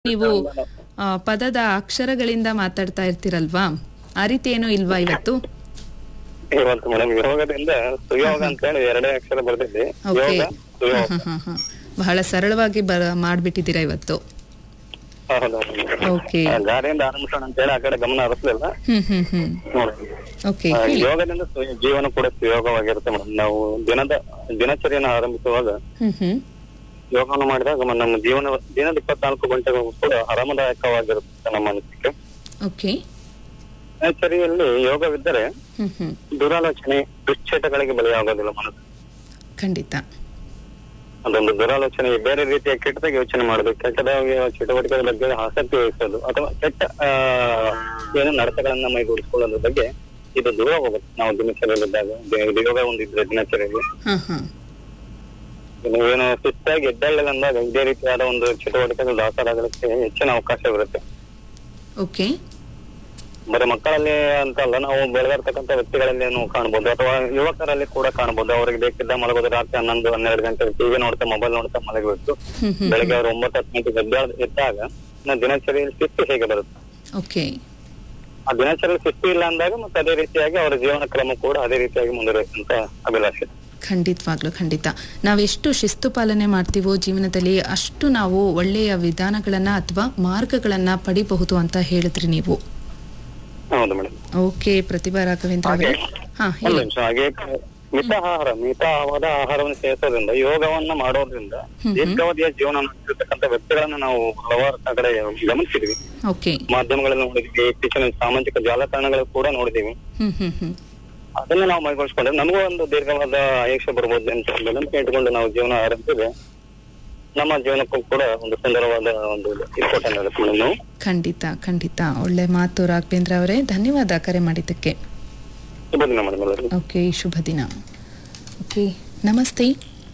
ನೀವು ಆ, ಪದದ ಅಕ್ಷರಗಳಿಂದ ಮಾತಾಡ್ತಾ ಇರ್ತೀರಲ್ವಾ ಆ ರೀತಿ ಏನು ಇಲ್ವಾ ಇವತ್ತು ಇವತ್ತು ಮೇಡಮ್ ಯೋಗದಿಂದ ಸುಯೋಗ ಅಂತ ಹೇಳಿ ಎರಡೇ ಅಕ್ಷರ ಬರ್ದಿದ್ದೆ ಓಕೆ ಯೋಗ ಸುಯೋಗ ಹ, ಹ, ಹ. ಬಹಳ ಸರಳವಾಗಿ ಬರ ಮಾಡ್ಬಿಟ್ಟಿದ್ದೀರಾ ಇವತ್ತು ಹೌದು ಓಕೆ ಆ, ಗಾಡಿಯಿಂದ ಆರಂಭಿಸೋಣ ಅಂತ ಹೇಳಿ ಆ ಕಡೆ ಗಮನ ಹರಿಸ್ಲಿಲ್ಲ ಹ್ಮ್ ಹ್ಮ್ ಹ್ಮ್ ನೋಡಿ ಓಕೆ ಆ, ಹೇಳಿ ಯೋಗದಿಂದ ಸು- ಜೀವನ ಕೂಡ ಸುಯೋಗವಾಗಿರುತ್ತೆ ಮೇಡಮ್ ನಾವು ದಿನದ ದಿನಚರಿಯನ್ನು ಆರಂಭಿಸುವಾಗ ಹ್ಮ್ ಹ್ಮ್ ಯೋಗವನ್ನು ಮಾಡಿದಾಗ ಮ- ನಮ್ಮ ಜೀವನ ದಿನದ ಇಪ್ಪತ್ನಾಲ್ಕು ಗಂಟೆಗಳು ಕೂಡ ಆರಾಮದಾಯಕವಾಗಿರುತ್ತೆ ನಮ್ಮ ಮನಸ್ಸಿಗೆ ಓಕೆ ದಿನಚರಿಯಲ್ಲಿ ಯೋಗವಿದ್ದರೆ ಹ್ಮ್ ಹ್ಮ್ ದುರಾಲೋಚನೆ ದುಶ್ಚಟಗಳಿಗೆ ಬಲಿಯಾಗೋದಿಲ್ಲ ಮನಸ್ಸು ಖಂಡಿತ ಅದೊಂದು ದುರಾಲೋಚನೆ ಬೇರೆ ರೀತಿಯ ಕೆಟ್ಟದಾಗಿ ಯೋಚನೆ ಮಾಡೋದು ಕೆಟ್ಟದಾಗಿ ಚಟುವಟಿಕೆಗಳ ಬಗ್ಗೆ ಆಸಕ್ತಿ ವಹಿಸೋದು ಅಥವಾ ಕೆಟ್ಟ ಆ, ಏನು ನಡತೆಗಳನ್ನ ಮೈಗೂಡಿಸ್ಕೊಳ್ಳೋದ್ರ ಬಗ್ಗೆ ಇದು ದೂರ ಹೋಗುತ್ತೆ ನಾವು ದಿನಚರಿಯಲ್ಲಿದ್ದಾಗ ದೇ- ಇದು ಯೋಗ ಒಂದಿದ್ರೆ ದಿನಚರಿಯಲ್ಲಿ ಹಾ ಹಾ ನೀವೇನು ಸುಸ್ತಾಗಿ ಎದ್ದೇಳಿಲ್ಲ ಅಂದಾಗ ಇದೇ ರೀತಿಯಾದ ಒಂದು ಚಟುವಟಿಕೆಗಳು ದಾಖಲಾಗಲಿಕ್ಕೆ ಹೆಚ್ಚಿನ ಅವಕಾಶವಿರುತ್ತೆ ಓಕೆ ಬರೀ ಮಕ್ಕಳಲ್ಲಿ ಅಂತ ಅಲ್ಲ ನಾವು ಬೆಳೆದಿರ್ತಕ್ಕಂಥ ವ್ಯಕ್ತಿಗಳಲ್ಲಿ ನಾವು ಕಾಣ್ಬೋದು ಅಥವಾ ಯುವಕರಲ್ಲಿ ಕೂಡ ಕಾಣ್ಬೋದು ಅವ್ರಿಗೆ ಬೇಕಿದ್ದ ಮಲಗೋದು ರಾತ್ರಿ ಹನ್ನೊಂದು ಹನ್ನೆರಡು ಗಂಟೆ ಟಿವಿ ನೋಡ್ತಾ ಮೊಬೈಲ್ ನೋಡ್ತಾ ಮಲಗಬೇಕು ಹ್ಮ್ ಹ್ಮ್ ಬೆಳಗ್ಗೆ ಅವ್ರು ಒಂಬತ್ತು ಹತ್ತು ಗಂಟೆಗೆ ಎದ್ದೇಳ ಎದ್ದಾಗ ಇನ್ನು ದಿನಚರಿಯಲ್ಲಿ ಶಿಸ್ತು ಹೇಗೆ ಬರುತ್ತೆ ಓಕೆ ಆ ದಿನಚರಿಯಲ್ಲಿ ಶಿಸ್ತು ಇಲ್ಲ ಅಂದಾಗ ಮತ್ತೆ ಅದೇ ರೀತಿಯಾಗಿ ಅವರ ಜೀವನ ಕ್ರಮ ಕೂಡ ಅದೇ ರೀತಿಯಾಗಿ ಮುಂದುವರಿಯುತ್ತಂತ ಅಭಿಲಾಷೆ ಖಂಡಿತವಾಗ್ಲೂ ಖಂಡಿತ ನಾವೆಷ್ಟು ಶಿಸ್ತು ಪಾಲನೆ ಮಾಡ್ತೀವೋ ಜೀವನದಲ್ಲಿ ಅಷ್ಟು ನಾವು ಒಳ್ಳೆಯ ವಿಧಾನಗಳನ್ನ ಅಥವಾ ಮಾರ್ಗಗಳನ್ನ ಪಡಿಬಹುದು ಅಂತ ಹೇಳಿದ್ರಿ ನೀವು ಹೌದು ಮೇಡಮ್ ಓಕೆ ಪ್ರತಿಭಾ ರಾಘವೇಂದ್ರ ಅವರೇ ಹಾ ಒಂದು ಹೇಳಿ ನಿಮಿಷ ಹಾಗೆ ಮಿತಾಹಾರ ಮಿತವಾದ ಆಹಾರವನ್ನು ಸೇವಿಸೋದ್ರಿಂದ ಯೋಗವನ್ನ ಮಾಡೋದ್ರಿಂದ ಹ್ಮ್. ದೀರ್ಘಾವಧಿಯ ಜೀವನ ನಡೆಸಿರ್ತಕ್ಕಂಥ ವ್ಯಕ್ತಿಗಳನ್ನ ನಾವು ಹಲವಾರು ಕಡೆ ಗಮನಿಸಿದ್ವಿ ಓಕೆ ಮಾಧ್ಯಮಗಳಲ್ಲಿ ನೋಡಿದ್ವಿ ಇತ್ತೀಚಿನ ಸಾಮಾಜಿಕ ಜಾಲತಾಣಗಳು ಕೂಡ ನೋಡಿದೀವಿ ಹ್ಮ್ ಹ್ಮ್ ಹ್ಮ್ ಅದನ್ನ ನಾವು ಮೈಗೂಡಿಸ್ಕೊಂಡ್ರೆ ನಮಗೂ ಒಂದು ದೀರ್ಘವಾದ ಆಯುಷ್ಯ ಬರ್ಬೋದು ಅಂತ ಒಂದು ನಂಬಿಕೆ ಇಟ್ಕೊಂಡು ನಾವು ಜೀವನ ಆರಂಭಿಸಿದ್ರೆ ನಮ್ಮ ಜೀವನಕ್ಕೂ ಕೂಡ ಒಂದು ಸುಂದರವಾದ ಒಂದು ಇಂಪಾರ್ಟೆಂಟ್ ಆಗುತ್ತೆ ನಾವು ಖಂಡಿತ ಖಂಡಿತ ಒಳ್ಳೆ ಮಾತು ರಾಘವೇಂದ್ರ ಅವರೇ ಧನ್ಯವಾದ ಕರೆ ಮಾಡಿದ್ದಕ್ಕೆ ಶುಭ ದಿನ ಮೇಡಮ್ ಎಲ್ಲರಿಗೂ ಓಕೆ ಶುಭ ದಿನ ಓಕೆ ನಮಸ್ತೆ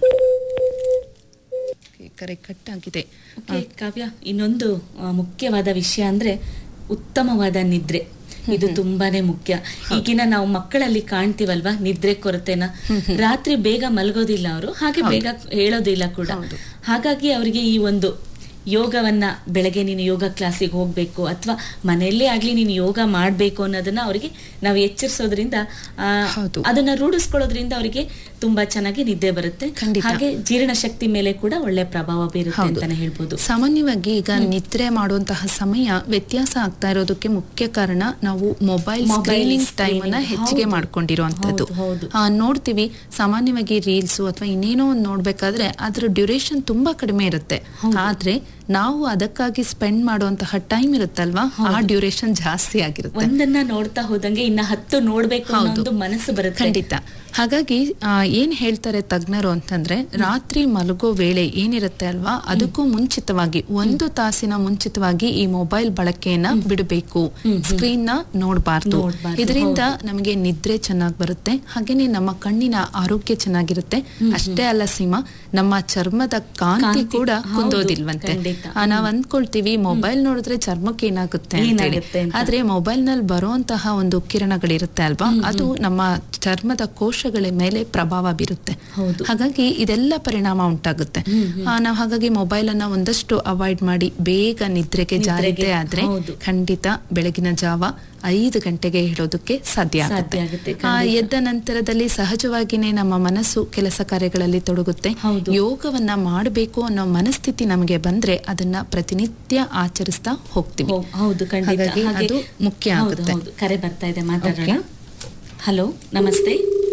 Okay, ಕರೆ ಕಟ್ ಆಗಿದೆ ಓಕೆ ಕಾವ್ಯ ಇನ್ನೊಂದು ಆ, ಮುಖ್ಯವಾದ ವಿಷಯ ಅಂದ್ರೆ ಉತ್ತಮವಾದ ನಿದ್ರೆ ಇದು ತುಂಬಾನೇ ಮುಖ್ಯ ಈಗಿನ ನಾವು ಮಕ್ಕಳಲ್ಲಿ ಕಾಣ್ತೀವಲ್ವಾ ನಿದ್ರೆ ಕೊರತೆನ ರಾತ್ರಿ ಬೇಗ ಮಲಗೋದಿಲ್ಲ ಅವರು ಹಾಗೆ ಬೇಗ ಹೇಳೋದಿಲ್ಲ ಕೂಡ ಹೌದು. ಹಾಗಾಗಿ ಅವರಿಗೆ ಈ ಒಂದು ಯೋಗವನ್ನ ಬೆಳಗ್ಗೆ ನೀನು ಯೋಗ ಕ್ಲಾಸಿಗೆ ಹೋಗ್ಬೇಕು ಅಥವಾ ಮನೆಯಲ್ಲೇ ಆಗ್ಲಿ ನೀನು ಯೋಗ ಮಾಡ್ಬೇಕು ಅನ್ನೋದನ್ನ ಅವರಿಗೆ ನಾವು ಎಚ್ಚರಿಸೋದ್ರಿಂದ ಆ, ಹೌದು. ಅದನ್ನ ರೂಢಿಸ್ಕೊಳ್ಳೋದ್ರಿಂದ ಅವರಿಗೆ ತುಂಬಾ ಚೆನ್ನಾಗಿ ನಿದ್ದೆ ಬರುತ್ತೆ ಖಂಡಿತ. ಹಾಗೆ ಜೀರ್ಣಶಕ್ತಿ ಮೇಲೆ ಕೂಡ ಒಳ್ಳೆ ಪ್ರಭಾವ ಬೀರುತ್ತೆ ಹೌದು. ಅಂತಾನೆ ಹೇಳ್ಬೋದು ಸಾಮಾನ್ಯವಾಗಿ ಈಗ ನಿದ್ರೆ ಮಾಡುವಂತಹ ಸಮಯ ವ್ಯತ್ಯಾಸ ಆಗ್ತಾ ಇರೋದಕ್ಕೆ ಮುಖ್ಯ ಕಾರಣ ನಾವು ಮೊಬೈಲ್ Mobile ಸ್ಕ್ರೀನಿಂಗ್ ಟೈಮ್ ಅನ್ನ screening. ಹೆಚ್ಚಿಗೆ ಹೌದು. ಮಾಡ್ಕೊಂಡಿರುವಂತದ್ದು ಹೌದು, ಹೌದು. ಆ, ನೋಡ್ತೀವಿ ಸಾಮಾನ್ಯವಾಗಿ ರೀಲ್ಸ್ ಅಥವಾ ಇನ್ನೇನೋ ಒಂದು ನೋಡ್ಬೇಕಾದ್ರೆ ಅದ್ರ ಡ್ಯೂರೇಷನ್ ತುಂಬಾ ಕಡಿಮೆ ಇರುತ್ತೆ ಆದ್ರೆ ನಾವು ಅದಕ್ಕಾಗಿ ಸ್ಪೆಂಡ್ ಮಾಡುವಂತಹ ಟೈಮ್ ಇರುತ್ತಲ್ವಾ ಆ ಡ್ಯೂರೇಷನ್ ಜಾಸ್ತಿ ಆಗಿರುತ್ತೆ ಒಂದನ್ನ ನೋಡ್ತಾ ಹೋದಂಗೆ ಇನ್ನ ಹತ್ತು ನೋಡ್ಬೇಕು ಅನ್ನೋ ಹೌದು. ಒಂದು ಮನಸ್ಸು ಬರುತ್ತೆ ಖಂಡಿತ ಹಾಗಾಗಿ ಆ, ಏನ್ ಹೇಳ್ತಾರೆ ತಜ್ಞರು ಅಂತಂದ್ರೆ ರಾತ್ರಿ ಮಲಗೋ ವೇಳೆ ಏನಿರುತ್ತೆ ಅಲ್ವಾ ಅದಕ್ಕೂ ಮುಂಚಿತವಾಗಿ ಒಂದು ತಾಸಿನ ಮುಂಚಿತವಾಗಿ ಈ ಮೊಬೈಲ್ ಬಳಕೆಯನ್ನ ಬಿಡಬೇಕು ಸ್ಕ್ರೀನ್ ನ ನೋಡಬಾರ್ದು ನೋಡ್ಬಾರ್ದು, ಇದರಿಂದ ನಮಗೆ ನಿದ್ರೆ ಚೆನ್ನಾಗಿ ಬರುತ್ತೆ ಹಾಗೇನೆ ನಮ್ಮ ಕಣ್ಣಿನ ಆರೋಗ್ಯ ಚೆನ್ನಾಗಿರುತ್ತೆ ಅಷ್ಟೇ ಅಲ್ಲ ಸೀಮಾ ನಮ್ಮ ಚರ್ಮದ ಕಾಂತಿ ಕಾಂತಿ, ಕೂಡ ಹೌದು, ಕುಂದೋದಿಲ್ವಂತೆ ಖಂಡಿತ. ಆ, ನಾವ್ ಅಂದ್ಕೊಳ್ತೀವಿ ಮೊಬೈಲ್ ನೋಡಿದ್ರೆ ಚರ್ಮಕ್ಕೆ ಏನಾಗುತ್ತೆ ಅಂತೇಳಿ ಏನಾಗುತ್ತೆ ಅಂತ. ಆದ್ರೆ ಮೊಬೈಲ್ ನಲ್ಲಿ ಬರುವಂತಹ ಒಂದು ಕಿರಣಗಳಿರುತ್ತೆ ಅಲ್ವಾ ಅದು ನಮ್ಮ ಚರ್ಮದ ಕೋಶಗಳ ಮೇಲೆ ಪ್ರಭಾವ ಬೀರುತ್ತೆ ಹೌದು. ಹಾಗಾಗಿ ಇದೆಲ್ಲ ಪರಿಣಾಮ ಉಂಟಾಗುತ್ತೆ ಆ, ನಾವು ಹಾಗಾಗಿ ಮೊಬೈಲ್ ಅನ್ನ ಒಂದಷ್ಟು ಅವಾಯ್ಡ್ ಮಾಡಿ ಬೇಗ ನಿದ್ರೆಗೆ ಜಾರಿದ್ದೆ ಆದ್ರೆ ಹೌದು. ಖಂಡಿತ ಬೆಳಗಿನ ಜಾವ ಐದು ಗಂಟೆಗೆ ಹೇಳೋದಕ್ಕೆ ಸಾಧ್ಯ ಆಗುತ್ತೆ ಸಾಧ್ಯ ಆಗುತ್ತೆ, ಆ, ಖಂಡಿತ. ಎದ್ದ ನಂತರದಲ್ಲಿ ಸಹಜವಾಗಿನೇ ನಮ್ಮ ಮನಸ್ಸು ಕೆಲಸ ಕಾರ್ಯಗಳಲ್ಲಿ ತೊಡಗುತ್ತೆ ಹೌದು. ಯೋಗವನ್ನ ಮಾಡಬೇಕು ಅನ್ನೋ ಮನಸ್ಥಿತಿ ನಮಗೆ ಬಂದ್ರೆ ಅದನ್ನ ಪ್ರತಿನಿತ್ಯ ಆಚರಿಸ್ತಾ ಹೋಗ್ತೀವಿ ಹೌ- ಹೌದು ಖಂಡಿತ ಹಾಗಾಗಿ ಹಾಗೆ- ಅದು ಮುಖ್ಯ ಹೌದು, ಆಗುತ್ತೆ ಹೌದು. ಕರೆ ಬರ್ತಾ ಇದೆ ಮಾತಾಡೋಣ ಹಲೋ ನಮಸ್ತೆ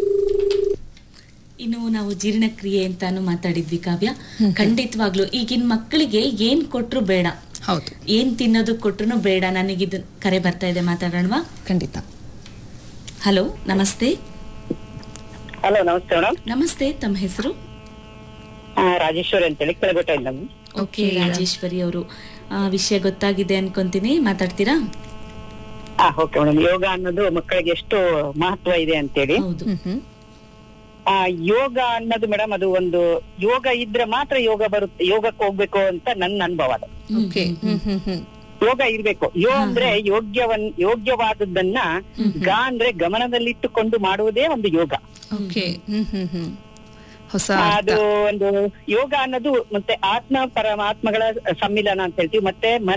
ಇನ್ನು ನಾವು ಜೀರ್ಣಕ್ರಿಯೆ ಅಂತಾನು ಮಾತಾಡಿದ್ವಿ ಕಾವ್ಯ ಖಂಡಿತವಾಗ್ಲು ಈಗಿನ ಮಕ್ಕಳಿಗೆ ಏನ್ ಕೊಟ್ರು ಬೇಡ ಹೌದು ಏನ್ ತಿನ್ನೋದು ಕೊಟ್ರು ಬೇಡ ನನಗಿದು ಕರೆ ಬರ್ತಾ ಇದೆ ಮಾತಾಡೋಣವಾ ಖಂಡಿತ ಹಲೋ ನಮಸ್ತೆ ಹಲೋ ನಮಸ್ತೆ ಮೇಡಮ್ ನಮಸ್ತೆ ತಮ್ಮ ಹೆಸರು ರಾಜೇಶ್ವರಿ ಅಂತೇಳಿ ಕೆಳಗೊಟ್ಟಿಂದ ಓಕೆ ರಾಜೇಶ್ವರಿ ಅವರು ವಿಷಯ ಗೊತ್ತಾಗಿದೆ ಅನ್ಕೊಂತೀನಿ ಮಾತಾಡ್ತೀರಾ ಹಾ ಓಕೆ ಮೇಡಮ್ ಯೋಗ ಅನ್ನೋದು ಮಕ್ಕಳಿಗೆ ಎಷ್ಟು ಮಹತ್ವ ಇದೆ ಅಂತೇಳಿ ಹೌದು ಹ್ಮ್ ಹ್ಮ್ ಆ ಯೋಗ ಅನ್ನೋದು ಮೇಡಮ್ ಅದು ಒಂದು ಯೋಗ ಇದ್ರೆ ಮಾತ್ರ ಯೋಗ ಬರುತ್ತೆ ಯೋಗಕ್ಕೆ ಹೋಗ್ಬೇಕು ಅಂತ ನನ್ನ ಅನುಭವ ಅದು ಓಕೆ ಹ್ಮ್ ಹ್ಮ್ ಹ್ಮ್ ಯೋಗ ಇರ್ಬೇಕು ಯೋ ಅಂದ್ರೆ ಯೋಗ್ಯವನ್ ಯೋಗ್ಯವಾದದ್ದನ್ನ ಗ ಅಂದ್ರೆ ಗಮನದಲ್ಲಿಟ್ಟುಕೊಂಡು ಮಾಡುವುದೇ ಒಂದು ಯೋಗ ಓಕೆ ಹ್ಮ್ ಹ್ಮ್ ಹ್ಮ್ ಹೊಸ ಅರ್ಥ. ಅದು ಒಂದು ಯೋಗ ಅನ್ನೋದು ಮತ್ತೆ ಆತ್ಮ ಪರಮಾತ್ಮಗಳ ಸಮ್ಮಿಲನ ಅಂತ ಹೇಳ್ತೀವಿ ಮತ್ತೆ